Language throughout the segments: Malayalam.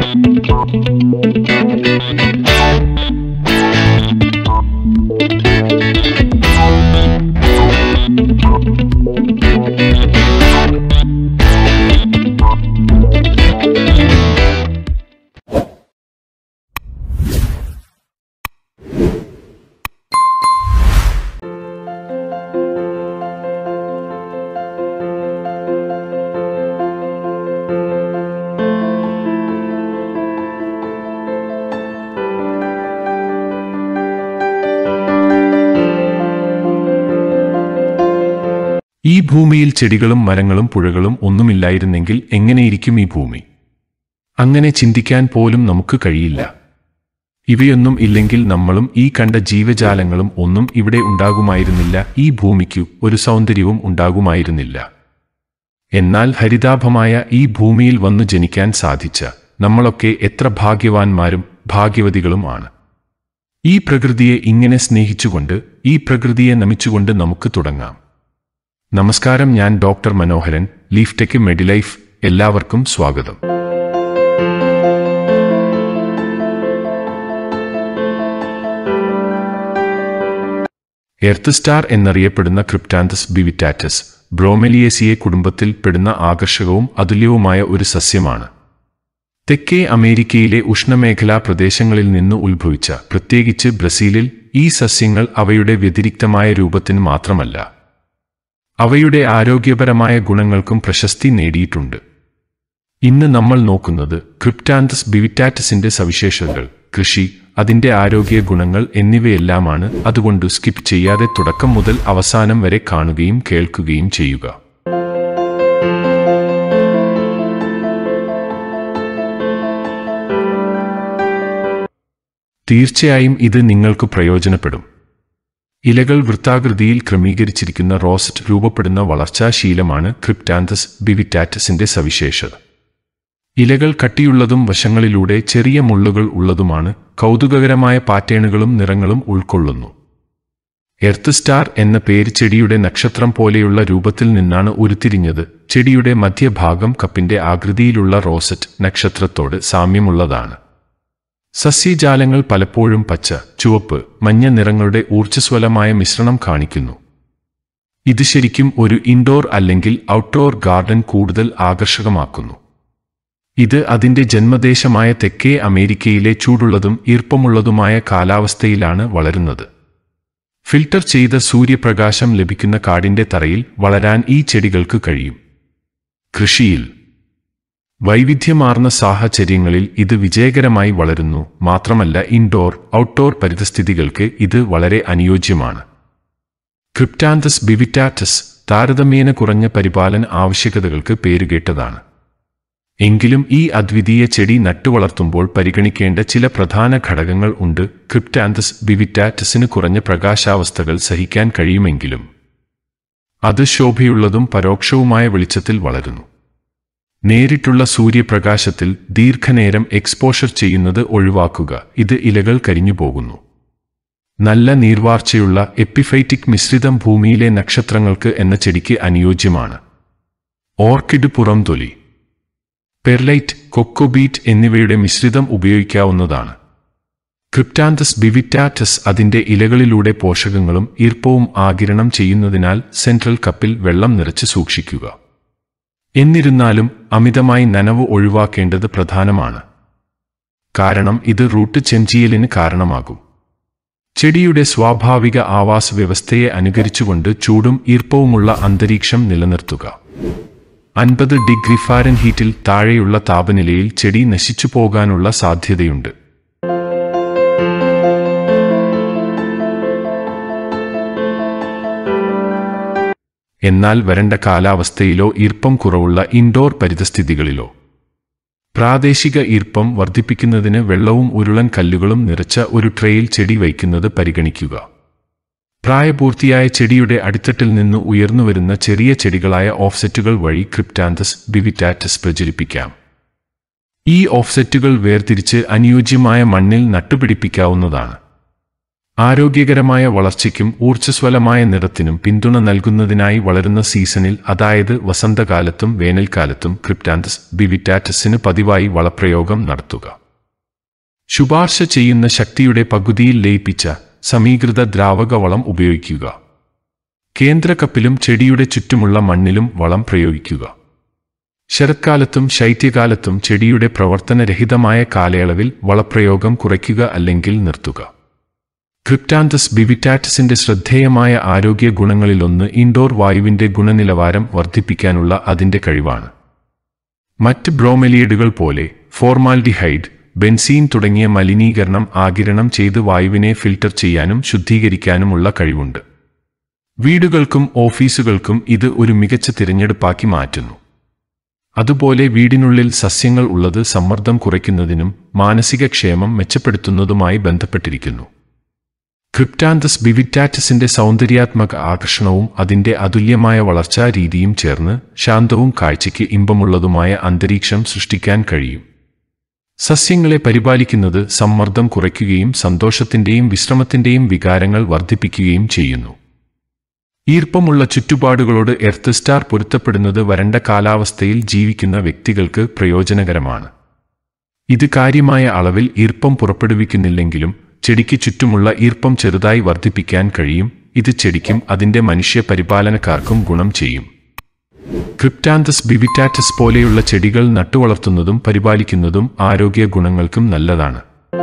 ഈ ഭൂമിയിൽ ചെടികളും മരങ്ങളും പുഴകളും ഒന്നുമില്ലായിരുന്നെങ്കിൽ എങ്ങനെയിരിക്കും ഈ ഭൂമി അങ്ങനെ ചിന്തിക്കാൻ പോലും നമുക്ക് കഴിയില്ല ഇവയൊന്നും ഇല്ലെങ്കിൽ നമ്മളും ഈ കണ്ട ജീവജാലങ്ങളും ഒന്നും ഇവിടെ ഉണ്ടാകുമായിരുന്നില്ല ഈ ഭൂമിക്കു ഒരു സൗന്ദര്യവും ഉണ്ടാകുമായിരുന്നില്ല എന്നാൽ ഹരിതാഭമായ ഈ ഭൂമിയിൽ വന്നു ജനിക്കാൻ സാധിച്ച നമ്മളൊക്കെ എത്ര ഭാഗ്യവാന്മാരും ഭാഗ്യവതികളുമാണ് ഈ പ്രകൃതിയെ ഇങ്ങനെ സ്നേഹിച്ചുകൊണ്ട് ഈ പ്രകൃതിയെ നമിച്ചുകൊണ്ട് നമുക്ക് തുടങ്ങാം നമസ്കാരം ഞാൻ doctor Manoharan Leaf Tech Medilife എല്ലാവർക്കും സ്വാഗതം എർത്ത് സ്റ്റാർ എന്നറിയപ്പെടുന്ന ക്രിപ്റ്റാന്തസ് ബിവിറ്റാറ്റസ് ബ്രോമെലിയേസിയെ കുടുംബത്തിൽ പെടുന്ന ആകർഷകവും അതുല്യവുമായ ഒരു സസ്യമാണ് തെക്കേ അമേരിക്കയിലെ ഉഷ്ണമേഖലാ പ്രദേശങ്ങളിൽ നിന്ന് ഉത്ഭവിച്ച പ്രത്യേകിച്ച് ബ്രസീലിൽ ഈ സസ്യങ്ങൾ അവയുടെ വ്യതിരിക്തമായ രൂപത്തിന് മാത്രമല്ല അവയുടെ ആരോഗ്യപരമായ ഗുണങ്ങൾക്കും പ്രശസ്തി നേടിയിട്ടുണ്ട് ഇന്ന് നമ്മൾ നോക്കുന്നത് ക്രിപ്റ്റാന്തസ് ബിവിറ്റാറ്റസിന്റെ സവിശേഷതകൾ കൃഷി അതിന്റെ ആരോഗ്യ ഗുണങ്ങൾ എന്നിവയെല്ലാമാണ് അതുകൊണ്ട് സ്കിപ്പ് ചെയ്യാതെ തുടക്കം മുതൽ അവസാനം വരെ കാണുകയും കേൾക്കുകയും ചെയ്യുക തീർച്ചയായും ഇത് നിങ്ങൾക്ക് പ്രയോജനപ്പെടും ഇലകൾ വൃത്താകൃതിയിൽ ക്രമീകരിച്ചിരിക്കുന്ന റോസറ്റ് രൂപപ്പെടുന്ന വളർച്ചാശീലമാണ് ക്രിപ്റ്റാന്തസ് ബിവിറ്റാറ്റസിന്റെ സവിശേഷത ഇലകൾ കട്ടിയുള്ളതും വശങ്ങളിലൂടെ ചെറിയ മുള്ളുകൾ ഉള്ളതുമാണ് കൗതുകകരമായ പാറ്റേണുകളും നിറങ്ങളും ഉൾക്കൊള്ളുന്നു എർത്ത് സ്റ്റാർ എന്ന പേര് ചെടിയുടെ നക്ഷത്രം പോലെയുള്ള രൂപത്തിൽ നിന്നാണ് ഉരുത്തിരിഞ്ഞത് ചെടിയുടെ മധ്യഭാഗം കപ്പിന്റെ ആകൃതിയിലുള്ള റോസറ്റ് നക്ഷത്രത്തോട് സാമ്യമുള്ളതാണ് സസ്യജാലങ്ങൾ പലപ്പോഴും പച്ച ചുവപ്പ് മഞ്ഞ നിറങ്ങളുടെ ഊർജ്ജസ്വലമായ മിശ്രണം കാണിക്കുന്നു ഇത് ശരിക്കും ഒരു ഇൻഡോർ അല്ലെങ്കിൽ ഔട്ട്ഡോർ ഗാർഡൻ കൂടുതൽ ആകർഷകമാക്കുന്നു ഇത് അതിന്റെ ജന്മദേശമായ തെക്കേ അമേരിക്കയിലെ ചൂടുള്ളതും ഈർപ്പമുള്ളതുമായ കാലാവസ്ഥയിലാണ് വളരുന്നത് ഫിൽട്ടർ ചെയ്ത സൂര്യപ്രകാശം ലഭിക്കുന്ന കാടിന്റെ തറയിൽ വളരാൻ ഈ ചെടികൾക്ക് കഴിയും കൃഷിയിൽ വൈവിധ്യമാർന്ന സാഹചര്യങ്ങളിൽ ഇത് വിജയകരമായി വളരുന്നു മാത്രമല്ല ഇൻഡോർ ഔട്ട്ഡോർ പരിതസ്ഥിതികൾക്ക് ഇത് വളരെ അനുയോജ്യമാണ് ക്രിപ്റ്റാന്തസ് ബിവിറ്റാറ്റസ് താരതമ്യേന കുറഞ്ഞ പരിപാലന ആവശ്യകതകൾക്ക് പേരുകേട്ടതാണ് എങ്കിലും ഈ അദ്വിതീയ ചെടി നട്ടുവളർത്തുമ്പോൾ പരിഗണിക്കേണ്ട ചില പ്രധാന ഘടകങ്ങൾ ഉണ്ട് ക്രിപ്റ്റാന്തസ് ബിവിറ്റാറ്റസിന് കുറഞ്ഞ പ്രകാശാവസ്ഥകൾ സഹിക്കാൻ കഴിയുമെങ്കിലും അത് ശോഭയുള്ളതും പരോക്ഷവുമായ വെളിച്ചത്തിൽ വളരുന്നു നേരിട്ടുള്ള സൂര്യപ്രകാശത്തിൽ ദീർഘനേരം എക്സ്പോഷർ ചെയ്യുന്നത് ഒഴിവാക്കുക ഇത് ഇലകൾ കരിഞ്ഞു പോകുന്നു നല്ല നീർവാർച്ചയുള്ള എപ്പിഫൈറ്റിക് മിശ്രിതം ഭൂമിയിലെ നക്ഷത്രങ്ങൾക്ക് എന്ന ചെടിക്ക് അനുയോജ്യമാണ് ഓർക്കിഡ് പുറംതൊലി പെർലൈറ്റ് കൊക്കോബീറ്റ് എന്നിവയുടെ മിശ്രിതം ഉപയോഗിക്കാവുന്നതാണ് ക്രിപ്റ്റാന്തസ് ബിവിറ്റാറ്റസ് അതിന്റെ ഇലകളിലൂടെ പോഷകങ്ങളും ഈർപ്പവും ആകിരണം ചെയ്യുന്നതിനാൽ സെൻട്രൽ കപ്പിൽ വെള്ളം നിറച്ച് സൂക്ഷിക്കുക എന്നിരുന്നാലും അമിതമായി നനവ് ഒഴിവാക്കേണ്ടത് പ്രധാനമാണ് കാരണം ഇത് റൂട്ട് ചെഞ്ചിയലിന് കാരണമാകും ചെടിയുടെ സ്വാഭാവിക ആവാസ വ്യവസ്ഥയെ അനുകരിച്ചുകൊണ്ട് ചൂടും ഈർപ്പവുമുള്ള അന്തരീക്ഷം നിലനിർത്തുക അൻപത് ഡിഗ്രി ഫാരൻഹീറ്റിൽ താഴെയുള്ള താപനിലയിൽ ചെടി നശിച്ചു പോകാനുള്ള സാധ്യതയുണ്ട് എന്നാൽ വരണ്ട കാലാവസ്ഥയിലോ ഈർപ്പം കുറവുള്ള ഇൻഡോർ പരിതസ്ഥിതികളിലോ പ്രാദേശിക ഈർപ്പം വർദ്ധിപ്പിക്കുന്നതിന് വെള്ളവും ഉരുളൻ കല്ലുകളും നിറച്ച ഒരു ട്രേയിൽ ചെടി വയ്ക്കുന്നത് പരിഗണിക്കുക പ്രായപൂർത്തിയായ ചെടിയുടെ അടിത്തട്ടിൽ നിന്ന് ഉയർന്നുവരുന്ന ചെറിയ ചെടികളായ ഓഫ്സെറ്റുകൾ വഴി ക്രിപ്റ്റാന്തസ് ബിവിറ്റാറ്റസ് പ്രചരിപ്പിക്കാം ഈ ഓഫ്സെറ്റുകൾ വേർതിരിച്ച് അനുയോജ്യമായ മണ്ണിൽ നട്ടുപിടിപ്പിക്കാവുന്നതാണ് ആരോഗ്യകരമായ വളർച്ചയ്ക്കും ഊർജ്ജസ്വലമായ നിറത്തിനും പിന്തുണ നൽകുന്നതിനായി വളരുന്ന സീസണിൽ അതായത് വസന്തകാലത്തും വേനൽക്കാലത്തും ക്രിപ്റ്റാന്തസ് ബിവിറ്റാറ്റസിന് പതിവായി വളപ്രയോഗം നടത്തുക ശുപാർശ ചെയ്യുന്ന ശക്തിയുടെ പകുതിയിൽ ലയിപ്പിച്ച സമീകൃത ദ്രാവക വളം ഉപയോഗിക്കുക കേന്ദ്ര കപ്പിലും ചെടിയുടെ ചുറ്റുമുള്ള മണ്ണിലും വളം പ്രയോഗിക്കുക ശരത്കാലത്തും ശൈത്യകാലത്തും ചെടിയുടെ പ്രവർത്തനരഹിതമായ കാലയളവിൽ വളപ്രയോഗം കുറയ്ക്കുക അല്ലെങ്കിൽ നിർത്തുക ക്രിപ്റ്റാന്തസ് ബിവിറ്റാറ്റസിന്റെ ശ്രദ്ധേയമായ ആരോഗ്യ ഗുണങ്ങളിലൊന്ന് ഇൻഡോർ വായുവിന്റെ ഗുണനിലവാരം വർദ്ധിപ്പിക്കാനുള്ള അതിന്റെ കഴിവാണ് മറ്റ് ബ്രോമെലിയഡുകൾ പോലെ ഫോർമാൽഡിഹൈഡ് ബെൻസീൻ തുടങ്ങിയ മലിനീകരണം ആകിരണം ചെയ്ത് വായുവിനെ ഫിൽട്ടർ ചെയ്യാനും ശുദ്ധീകരിക്കാനുമുള്ള കഴിവുണ്ട് വീടുകൾക്കും ഓഫീസുകൾക്കും ഇത് ഒരു മികച്ച തിരഞ്ഞെടുപ്പാക്കി മാറ്റുന്നു അതുപോലെ വീടിനുള്ളിൽ സസ്യങ്ങൾ ഉള്ളത് സമ്മർദ്ദം കുറയ്ക്കുന്നതിനും മാനസിക ക്ഷേമം മെച്ചപ്പെടുത്തുന്നതുമായി ബന്ധപ്പെട്ടിരിക്കുന്നു ക്രിപ്റ്റാന്തസ് ബിവിറ്റാറ്റസിന്റെ സൗന്ദര്യാത്മക ആകർഷണവും അതിന്റെ അതുല്യമായ വളർച്ചാ രീതിയും ചേർന്ന് ശാന്തവും കാഴ്ചയ്ക്ക് ഇമ്പമുള്ളതുമായ അന്തരീക്ഷം സൃഷ്ടിക്കാൻ കഴിയും സസ്യങ്ങളെ പരിപാലിക്കുന്നത് സമ്മർദ്ദം കുറയ്ക്കുകയും സന്തോഷത്തിന്റെയും വിശ്രമത്തിന്റെയും വികാരങ്ങൾ വർദ്ധിപ്പിക്കുകയും ചെയ്യുന്നു ഈർപ്പമുള്ള ചുറ്റുപാടുകളോട് എർത്ത് സ്റ്റാർ പൊരുത്തപ്പെടുന്നത് വരണ്ട കാലാവസ്ഥയിൽ ജീവിക്കുന്ന വ്യക്തികൾക്ക് പ്രയോജനകരമാണ് ഇത് കാര്യമായ അളവിൽ ഈർപ്പം പുറപ്പെടുവിക്കുന്നില്ലെങ്കിലും ചെടിക്ക് ചുറ്റുമുള്ള ഈർപ്പം ചെറുതായി വർദ്ധിപ്പിക്കാൻ കഴിയും ഇത് ചെടിക്കും അതിന്റെ മനുഷ്യ പരിപാലനക്കാർക്കും ഗുണം ചെയ്യും ക്രിപ്റ്റാന്തസ് ബിവിറ്റാറ്റസ് പോലെയുള്ള ചെടികൾ നട്ടുവളർത്തുന്നതും പരിപാലിക്കുന്നതും ആരോഗ്യ ഗുണങ്ങൾക്കും നല്ലതാണ്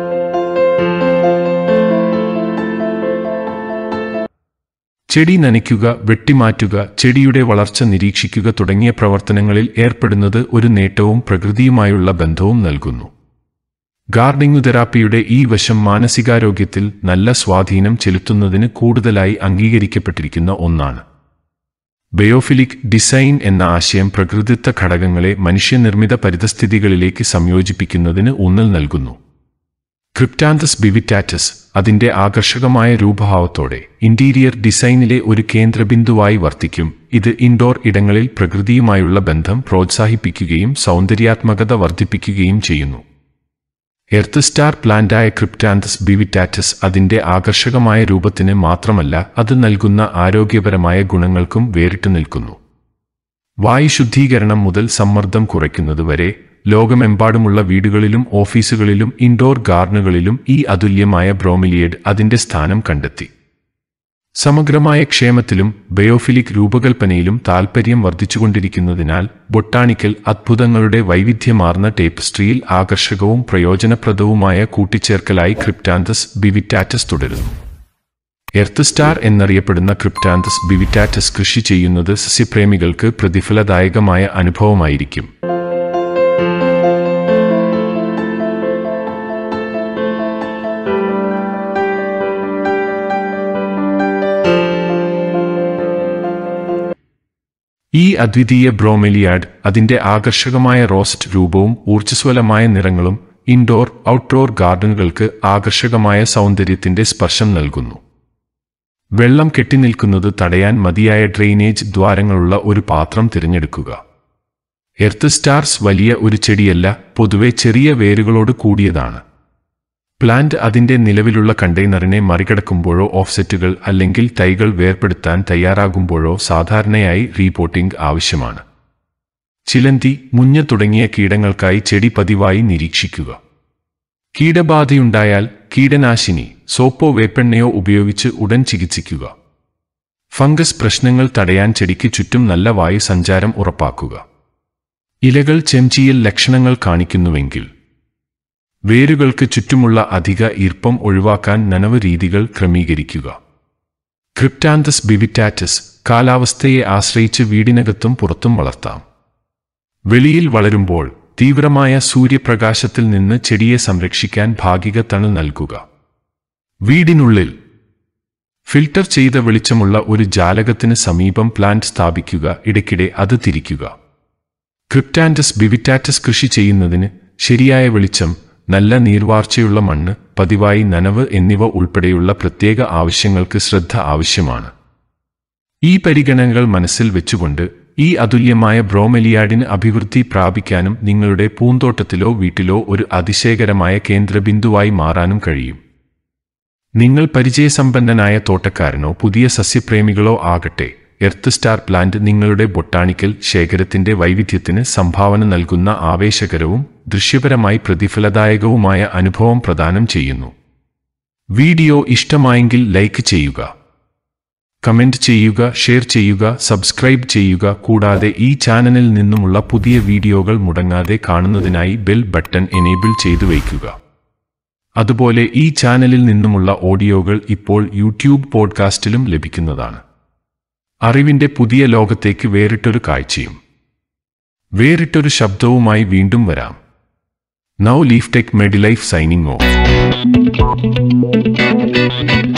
ചെടി നനയ്ക്കുക വെട്ടിമാറ്റുക ചെടിയുടെ വളർച്ച നിരീക്ഷിക്കുക തുടങ്ങിയ പ്രവർത്തനങ്ങളിൽ ഏർപ്പെടുന്നത് ഒരു നേട്ടവും പ്രകൃതിയുമായുള്ള ബന്ധവും നൽകുന്നു ഗാർഡനിംഗ് തെറാപ്പിയുടെ ഈ വശം മാനസികാരോഗ്യത്തിൽ നല്ല സ്വാധീനം ചെലുത്തുന്നതിന് കൂടുതലായി അംഗീകരിക്കപ്പെട്ടിരിക്കുന്ന ഒന്നാണ് ബയോഫിലിക് ഡിസൈൻ എന്ന ആശയം പ്രകൃതിത്വ ഘടകങ്ങളെ മനുഷ്യനിർമ്മിത പരിതസ്ഥിതികളിലേക്ക് സംയോജിപ്പിക്കുന്നതിന് ഊന്നൽ നൽകുന്നു ക്രിപ്റ്റാന്തസ് ബിവിറ്റാറ്റസ് അതിന്റെ ആകർഷകമായ രൂപഭാവത്തോടെ ഇന്റീരിയർ ഡിസൈനിലെ ഒരു കേന്ദ്രബിന്ദുവായി വർത്തിക്കും ഇത് ഇൻഡോർ ഇടങ്ങളിൽ പ്രകൃതിയുമായുള്ള ബന്ധം പ്രോത്സാഹിപ്പിക്കുകയും സൗന്ദര്യാത്മകത വർദ്ധിപ്പിക്കുകയും ചെയ്യുന്നു എർത്ത് സ്റ്റാർ പ്ലാന്റായ ക്രിപ്റ്റാന്തസ് ബിവിറ്റാറ്റസ് അതിന്റെ ആകർഷകമായ രൂപത്തിന് മാത്രമല്ല അത് നൽകുന്ന ആരോഗ്യപരമായ ഗുണങ്ങൾക്കും വേറിട്ടു നിൽക്കുന്നു വായു ശുദ്ധീകരണം മുതൽ സമ്മർദ്ദം കുറയ്ക്കുന്നതുവരെ ലോകമെമ്പാടുമുള്ള വീടുകളിലും ഓഫീസുകളിലും ഇൻഡോർ ഗാർഡനുകളിലും ഈ അതുല്യമായ ബ്രോമിലിയഡ് അതിന്റെ സ്ഥാനം കണ്ടെത്തി സമഗ്രമായ ക്ഷേമത്തിലും ബയോഫിലിക് രൂപകൽപ്പനയിലും താൽപ്പര്യം വർദ്ധിച്ചുകൊണ്ടിരിക്കുന്നതിനാൽ ബൊട്ടാണിക്കൽ അത്ഭുതങ്ങളുടെ വൈവിധ്യമാർന്ന ടേപ്സ്ട്രിയിൽ ആകർഷകവും പ്രയോജനപ്രദവുമായ കൂട്ടിച്ചേർക്കലായി ക്രിപ്റ്റാന്തസ് ബിവിറ്റാറ്റസ് തുടരുന്നു എർത്ത് സ്റ്റാർ എന്നറിയപ്പെടുന്ന ക്രിപ്റ്റാന്തസ് ബിവിറ്റാറ്റസ് കൃഷി ചെയ്യുന്നത് സസ്യപ്രേമികൾക്ക് പ്രതിഫലദായകമായ അനുഭവമായിരിക്കും ഈ അദ്വിതീയ ബ്രോമെലിയാഡ് അതിന്റെ ആകർഷകമായ റോസ്റ്റ് രൂപവും ഊർജ്ജസ്വലമായ നിറങ്ങളും ഇൻഡോർ ഔട്ട്ഡോർ ഗാർഡനുകൾക്ക് ആകർഷകമായ സൗന്ദര്യത്തിന്റെ സ്പർശം നൽകുന്നു വെള്ളം കെട്ടിനിൽക്കുന്നത് തടയാൻ മതിയായ ഡ്രെയിനേജ് ദ്വാരങ്ങളുള്ള ഒരു പാത്രം തിരഞ്ഞെടുക്കുക എർത്ത് സ്റ്റാർസ് വലിയ ഒരു ചെടിയല്ല പൊതുവെ ചെറിയ വേരുകളോട് കൂടിയതാണ് പ്ലാന്റ് അതിന്റെ നിലവിലുള്ള കണ്ടെയ്നറിനെ മറികടക്കുമ്പോഴോ ഓഫ്സെറ്റുകൾ അല്ലെങ്കിൽ തൈകൾ വേർപെടുത്താൻ തയ്യാറാകുമ്പോഴോ സാധാരണയായി റീപോർട്ടിംഗ് ആവശ്യമാണ് ചിലന്തി മുഞ്ഞ തുടങ്ങിയ കീടങ്ങൾക്കായി ചെടി പതിവായി നിരീക്ഷിക്കുക കീടബാധയുണ്ടായാൽ കീടനാശിനി സോപ്പോ വേപ്പെണ്ണയോ ഉപയോഗിച്ച് ഉടൻ ചികിത്സിക്കുക ഫംഗസ് പ്രശ്നങ്ങൾ തടയാൻ ചെടിക്ക് ചുറ്റും നല്ല വായു സഞ്ചാരം ഉറപ്പാക്കുക ഇലകൾ ചെംചിയിൽ ലക്ഷണങ്ങൾ കാണിക്കുന്നുവെങ്കിൽ വേരുകൾക്ക് ചുറ്റുമുള്ള അധിക ഈർപ്പം ഒഴിവാക്കാൻ നനവ് രീതികൾ ക്രമീകരിക്കുക ക്രിപ്റ്റാന്തസ് ബിവിറ്റാറ്റസ് കാലാവസ്ഥയെ ആശ്രയിച്ച് വീടിനകത്തും പുറത്തും വളർത്താം വെളിയിൽ വളരുമ്പോൾ തീവ്രമായ സൂര്യപ്രകാശത്തിൽ നിന്ന് ചെടിയെ സംരക്ഷിക്കാൻ ഭാഗിക തണൽ നൽകുക വീടിനുള്ളിൽ ഫിൽട്ടർ ചെയ്ത വെളിച്ചമുള്ള ഒരു ജാലകത്തിന് സമീപം പ്ലാന്റ് സ്ഥാപിക്കുക ഇടയ്ക്കിടെ അത് തിരിക്കുക ക്രിപ്റ്റാൻഡസ് ബിവിറ്റാറ്റസ് കൃഷി ചെയ്യുന്നതിന് ശരിയായ വെളിച്ചം നല്ല നീർവാർച്ചയുള്ള മണ്ണ് പതിവായി നനവ് എന്നിവ ഉൾപ്പെടെയുള്ള പ്രത്യേക ആവശ്യങ്ങൾക്ക് ശ്രദ്ധ ആവശ്യമാണ് ഈ പരിഗണനകൾ മനസ്സിൽ വെച്ചുകൊണ്ട് ഈ അതുല്യമായ ബ്രോമെലിയാഡിന് അഭിവൃദ്ധി പ്രാപിക്കാനും നിങ്ങളുടെ പൂന്തോട്ടത്തിലോ വീട്ടിലോ ഒരു അതിശയകരമായ കേന്ദ്രബിന്ദുവായി മാറാനും കഴിയും നിങ്ങൾ പരിചയസമ്പന്നനായ തോട്ടക്കാരനോ പുതിയ സസ്യപ്രേമികളോ ആകട്ടെ എർത്ത് സ്റ്റാർ പ്ലാന്റ് നിങ്ങളുടെ ബൊട്ടാണിക്കൽ ശേഖരത്തിന്റെ വൈവിധ്യത്തിന് സംഭാവന നൽകുന്ന ആവേശകരവും ദൃശ്യപരമായി പ്രതിഫലദായകവുമായ അനുഭവം പ്രദാനം ചെയ്യുന്നു വീഡിയോ ഇഷ്ടമായെങ്കിൽ ലൈക്ക് ചെയ്യുക കമന്റ് ചെയ്യുക ഷെയർ ചെയ്യുക സബ്സ്ക്രൈബ് ചെയ്യുക കൂടാതെ ഈ ചാനലിൽ നിന്നുമുള്ള പുതിയ വീഡിയോകൾ മുടങ്ങാതെ കാണുന്നതിനായി ബെൽ ബട്ടൺ എനേബിൾ ചെയ്തു വയ്ക്കുക അതുപോലെ ഈ ചാനലിൽ നിന്നുമുള്ള ഓഡിയോകൾ ഇപ്പോൾ യൂട്യൂബ് പോഡ്കാസ്റ്റിലും ലഭിക്കുന്നതാണ് അറിവിന്റെ പുതിയ ലോകത്തേക്ക് വേറിട്ടൊരു കാഴ്ചയും വേറിട്ടൊരു ശബ്ദവുമായി വീണ്ടും വരാം now Leaf Tech Medilife signing of